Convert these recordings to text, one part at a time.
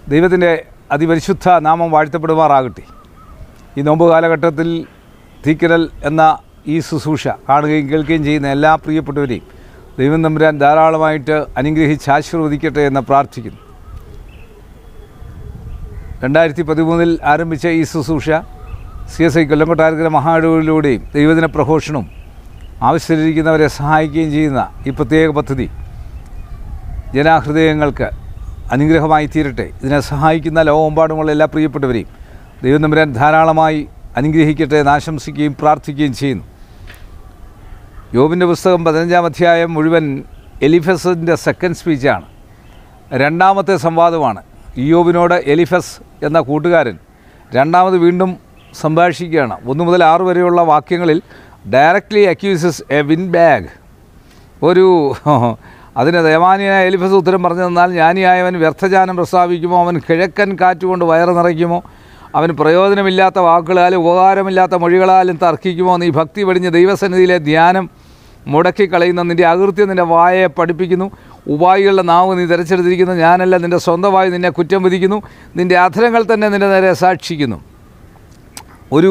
ദൈവത്തിൻ്റെ അതിപരിശുദ്ധ നാമം വാഴ്ത്തപ്പെടുമാറാകട്ടെ ഈ നോമ്പ് കാലഘട്ടത്തിൽ തീക്കരൽ എന്ന ഈ ശുശ്രൂഷ കാണുകയും കേൾക്കുകയും ചെയ്യുന്ന എല്ലാ പ്രിയപ്പെട്ടവരെയും ദൈവം തമ്പുരാൻ ധാരാളമായിട്ട് അനുഗ്രഹിച്ച് ആശീർവദിക്കട്ടെ എന്ന് പ്രാർത്ഥിക്കുന്നു രണ്ടായിരത്തി പതിമൂന്നിൽ ആരംഭിച്ച ഈ ശുശ്രൂഷ സി എസ് ഐ കൊല്ലംകൊട്ടാരക്കര മഹാടൂരിലൂടെയും ദൈവദിന പ്രഘോഷണവും ആവശ്യത്തിലിരിക്കുന്നവരെ സഹായിക്കുകയും ചെയ്യുന്ന ഈ പ്രത്യേക പദ്ധതി ജനഹൃദയങ്ങൾക്ക് അനുഗ്രഹമായി തീരട്ടെ ഇതിനെ സഹായിക്കുന്ന ലോകമെമ്പാടുമുള്ള എല്ലാ പ്രിയപ്പെട്ടവരെയും ദൈവം തമ്പുരാൻ ധാരാളമായി അനുഗ്രഹിക്കട്ടെ എന്ന് ആശംസിക്കുകയും പ്രാർത്ഥിക്കുകയും ചെയ്യുന്നു യോബിൻ്റെ പുസ്തകം പതിനഞ്ചാം അധ്യായം മുഴുവൻ എലിഫസിൻ്റെ സെക്കൻഡ് സ്പീച്ചാണ് രണ്ടാമത്തെ സംവാദമാണ് ഇയോബിനോട് എലിഫസ് എന്ന കൂട്ടുകാരൻ രണ്ടാമത് വീണ്ടും സംഭാഷിക്കുകയാണ് ഒന്ന് മുതൽ ആറ് വരെയുള്ള വാക്യങ്ങളിൽ directly accuses a win bag ഒരു അതിന് ദയമാനിയായ എലിഫസ് ഉത്തരം പറഞ്ഞു തന്നാൽ ജ്ഞാനിയായവൻ വ്യർത്ഥജാനം പ്രസ്താവിക്കുമോ അവൻ കിഴക്കൻ കാറ്റുകൊണ്ട് വയറ് നിറയ്ക്കുമോ അവൻ പ്രയോജനമില്ലാത്ത വാക്കുകളാലും ഉപകാരമില്ലാത്ത മൊഴികളാലും തർക്കിക്കുമോ നീ ഭക്തി വെടിഞ്ഞ് ദൈവസന്നിധിയിലെ ധ്യാനം മുടക്കിക്കളയുന്ന നിൻ്റെ അകൃത്യം നിൻ്റെ വായയെ പഠിപ്പിക്കുന്നു ഉപായികളുടെ നാവ് നീ തിരച്ചെടുത്തിരിക്കുന്നു ഞാനല്ല നിൻ്റെ സ്വന്തമായി നിന്നെ കുറ്റം വിധിക്കുന്നു നിൻ്റെ അധരങ്ങൾ തന്നെ നിൻ്റെ നേരെ സാക്ഷിക്കുന്നു ഒരു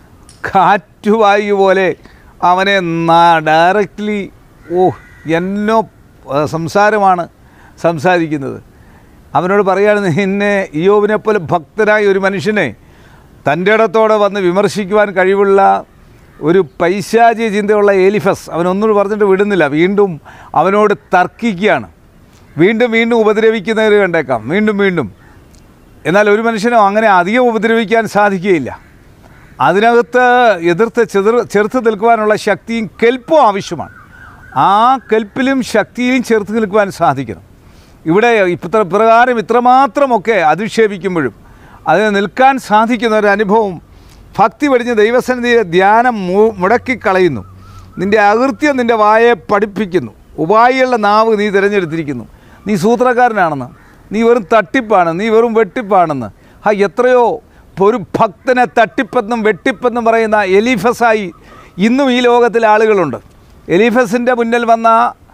കാറ്റുവായു പോലെ അവനെ ഡയറക്റ്റ്ലി ഓ എന്നോ ആ, സംസാരമാണ് സംസാരിക്കുന്നത് അവനോട് പറയാണ് നിന്നെ ഇയോവിനെ പോലെ ഭക്തനായ ഒരു മനുഷ്യനെ തൻ്റെ ഇടത്തോടെ വന്ന് വിമർശിക്കുവാൻ കഴിവുള്ള ഒരു പൈശാചിക ചിന്തയുള്ള ഏലിഫസ് അവനൊന്നും പറഞ്ഞിട്ട് വിടുന്നില്ല വീണ്ടും അവനോട് തർക്കിക്കുകയാണ് വീണ്ടും വീണ്ടും ഉപദ്രവിക്കുന്നവർ കണ്ടേക്കാം വീണ്ടും വീണ്ടും എന്നാൽ ഒരു മനുഷ്യനും അങ്ങനെ അധികം ഉപദ്രവിക്കാൻ സാധിക്കുകയില്ല അതിനകത്ത് എതിർത്ത് ചെതിർ ചെറുത്ത് നിൽക്കുവാനുള്ള ശക്തിയും കെൽപ്പും ആവശ്യമാണ് ആ കെൽപ്പിലും ശക്തിയിലും ചെറുത്ത് നിൽക്കുവാൻ സാധിക്കണം ഇവിടെ ഇത്ര പ്രകാരം ഇത്രമാത്രമൊക്കെ അധിക്ഷേപിക്കുമ്പോഴും അതിന് നിൽക്കാൻ സാധിക്കുന്ന ഒരു അനുഭവം ഭക്തി വെടിഞ്ഞ് ദൈവസന്നിധിയെ ധ്യാനം മു- മുടക്കിക്കളയുന്നു നിൻ്റെ അകൃത്യം നിൻ്റെ വായെ പഠിപ്പിക്കുന്നു ഉപായികളുടെ നാവ് നീ തിരഞ്ഞെടുത്തിരിക്കുന്നു നീ സൂത്രക്കാരനാണെന്ന് നീ വെറും തട്ടിപ്പാണ് നീ വെറും വെട്ടിപ്പാണെന്ന് ഹാ എത്രയോ ഒരു ഭക്തനെ തട്ടിപ്പെന്നും വെട്ടിപ്പെന്നും പറയുന്ന എലിഫസായി ഇന്നും ഈ ലോകത്തിൽ ആളുകളുണ്ട് എലിഫസിൻ്റെ മുന്നിൽ വന്ന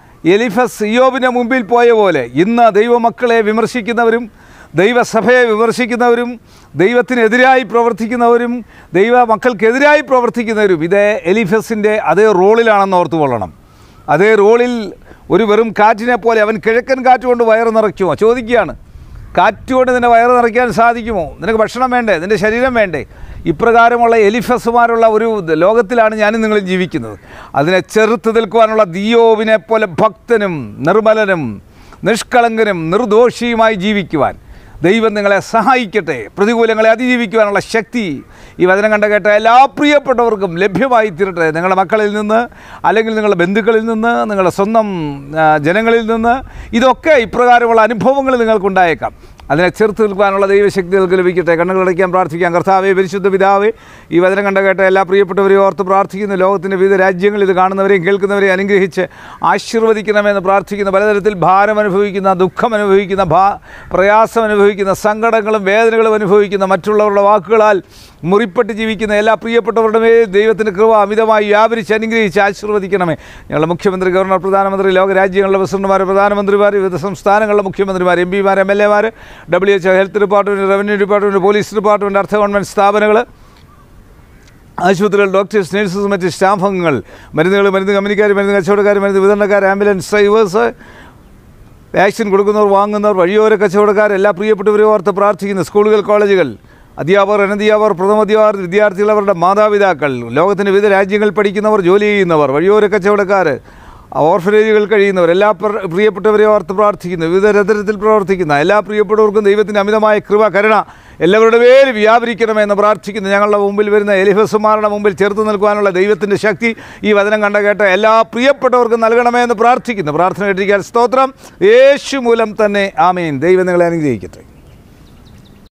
എലിഫസ് ഇയോബിൻ്റെ മുമ്പിൽ പോയ പോലെ ഇന്ന് ദൈവമക്കളെ വിമർശിക്കുന്നവരും ദൈവസഭയെ വിമർശിക്കുന്നവരും ദൈവത്തിനെതിരായി പ്രവർത്തിക്കുന്നവരും ദൈവ മക്കൾക്കെതിരായി പ്രവർത്തിക്കുന്നവരും ഇതേ എലിഫസിൻ്റെ അതേ റോളിലാണെന്ന് ഓർത്തു കൊള്ളണം അതേ റോളിൽ ഒരു വെറും കാറ്റിനെ പോലെ അവൻ കിഴക്കൻ കാറ്റ് കൊണ്ട് വയറ് നിറയ്ക്കുമോ ചോദിക്കുകയാണ് കാറ്റ് കൊണ്ട് നിൻ്റെ വയറ് നിറയ്ക്കാൻ സാധിക്കുമോ നിനക്ക് ഭക്ഷണം വേണ്ടേ നിൻ്റെ ശരീരം വേണ്ടേ ഇപ്രകാരമുള്ള എലിഫസുമാരുള്ള ഒരു ലോകത്തിലാണ് ഞാനും നിങ്ങളും ജീവിക്കുന്നത് അതിനെ ചെറുത്ത് നിൽക്കുവാനുള്ള ദിയോവിനെ പോലെ ഭക്തനും നിർമ്മലനും നിഷ്കളങ്കനും നിർദോഷിയുമായി ജീവിക്കുവാൻ ദൈവം നിങ്ങളെ സഹായിക്കട്ടെ പ്രതികൂലങ്ങളെ അതിജീവിക്കുവാനുള്ള ശക്തി ഈ വചനം കണ്ട കേട്ട എല്ലാ പ്രിയപ്പെട്ടവർക്കും ലഭ്യമായി തീരട്ടെ നിങ്ങളുടെ മക്കളിൽ നിന്ന് അല്ലെങ്കിൽ നിങ്ങളുടെ ബന്ധുക്കളിൽ നിന്ന് നിങ്ങളുടെ സ്വന്തം ആ, ജനങ്ങളിൽ നിന്ന് ഇതൊക്കെ ഇപ്രകാരമുള്ള അനുഭവങ്ങൾ നിങ്ങൾക്കുണ്ടായേക്കാം അതിനെ ചെറുത്ത് നിൽക്കാനുള്ള ദൈവശക്തി നിങ്ങൾക്ക് ലഭിക്കട്ടെ കണ്ണുകളടയ്ക്കാൻ പ്രാർത്ഥിക്കാം കർത്താവെ പരിശുദ്ധ പിതാവേ ഈ വചനം കണ്ട കേട്ട എല്ലാ പ്രിയപ്പെട്ടവരെയും ഓർത്ത് പ്രാർത്ഥിക്കുന്നു ലോകത്തിൻ്റെ വിവിധ രാജ്യങ്ങളിൽ ഇത് കാണുന്നവരെയും കേൾക്കുന്നവരെയും അനുഗ്രഹിച്ച് ആശീർവദിക്കണമെന്ന് പ്രാർത്ഥിക്കുന്നു പലതരത്തിൽ ഭാരം അനുഭവിക്കുന്ന ദുഃഖം അനുഭവിക്കുന്ന ഭാ പ്രയാസം അനുഭവിക്കുന്ന സങ്കടങ്ങളും വേദനകളും അനുഭവിക്കുന്ന മറ്റുള്ളവരുടെ വാക്കുകളാൽ മുറിപ്പെട്ട് ജീവിക്കുന്ന എല്ലാ പ്രിയപ്പെട്ടവരുടെ മേൽ ദൈവത്തിൻ്റെ കൃപ അമിതമായി വ്യാപരിച്ച് അനുഗ്രഹിച്ച് ആശീർവദിക്കണമേ ഞങ്ങളുടെ മുഖ്യമന്ത്രി ഗവർണർ പ്രധാനമന്ത്രി ലോകരാജ്യങ്ങളുടെ പ്രസിഡന്റുമാർ പ്രധാനമന്ത്രിമാർ വിവിധ സംസ്ഥാനങ്ങളുടെ മുഖ്യമന്ത്രിമാർ എം പിമാർ എം എൽ എമാർ W H health department revenue department police department അർത്ഥ ഗവൺമെൻറ് സ്ഥാപനങ്ങൾ ആശുപത്രികൾ ഡോക്ടേഴ്സ് നഴ്സസ് മറ്റ് സ്റ്റാഫ് അംഗങ്ങൾ മരുന്നുകൾ മരുന്ന് കമ്പനിക്കാർ മരുന്ന് കച്ചവടക്കാർ മരുന്ന് വിതരണക്കാർ ആംബുലൻസ് ഡ്രൈവേഴ്സ് വാക്സിൻ കൊടുക്കുന്നവർ വാങ്ങുന്നവർ വഴിയോര കച്ചവടക്കാർ എല്ലാ പ്രിയപ്പെട്ടവരെയും ഓർത്ത് പ്രാർത്ഥിക്കുന്നു സ്കൂളുകൾ കോളേജുകൾ അധ്യാപകർ അനധ്യാപകർ പ്രഥമാധ്യാപകർ വിദ്യാർത്ഥികൾ അവരുടെ മാതാപിതാക്കൾ ലോകത്തിൻ്റെ വിവിധ രാജ്യങ്ങളിൽ പഠിക്കുന്നവർ ജോലി ചെയ്യുന്നവർ വഴിയോര കച്ചവടക്കാർ ഓർഫനേജുകൾ കഴിയുന്നവർ എല്ലാ പ്ര- പ്രിയപ്പെട്ടവരെയും ഓർത്ത് പ്രാർത്ഥിക്കുന്നു വിവിധ തരത്തിൽ പ്രവർത്തിക്കുന്ന എല്ലാ പ്രിയപ്പെട്ടവർക്കും ദൈവത്തിൻ്റെ അമിതമായ കൃപ കരുണ എല്ലാവരുടെ പേര് വ്യാപരിക്കണമെന്ന് പ്രാർത്ഥിക്കുന്നു ഞങ്ങളുടെ മുമ്പിൽ വരുന്ന എലിഫസുമാരുടെ മുമ്പിൽ ചേർത്ത് നിൽക്കുവാനുള്ള ദൈവത്തിൻ്റെ ശക്തി ഈ വചനം കണ്ട കേട്ട എല്ലാ പ്രിയപ്പെട്ടവർക്കും നൽകണമേ എന്ന് പ്രാർത്ഥിക്കുന്നു പ്രാർത്ഥന കേട്ടിരിക്കാൻ സ്തോത്രം യേശു മൂലം തന്നെ ആമേൻ ദൈവം നിങ്ങളെ അനുഗ്രഹിക്കട്ടെ